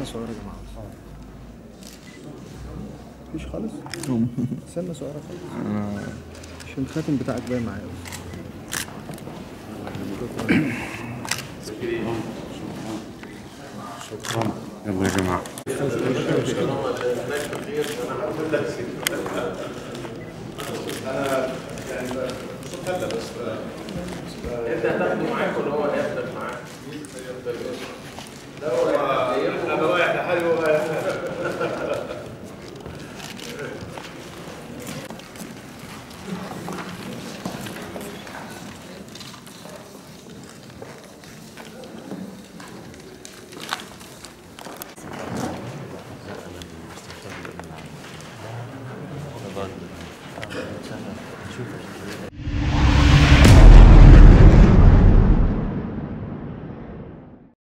سنه صغيره يا جماعه مفيش خالص سنه صغيره خالص عشان الخاتم بتاعك باين معايا بس. شكرا يلا يا جماعه انت هتاخده معاك ولا هو هياخدك معاك؟ انا رايح لحالي وهو رايح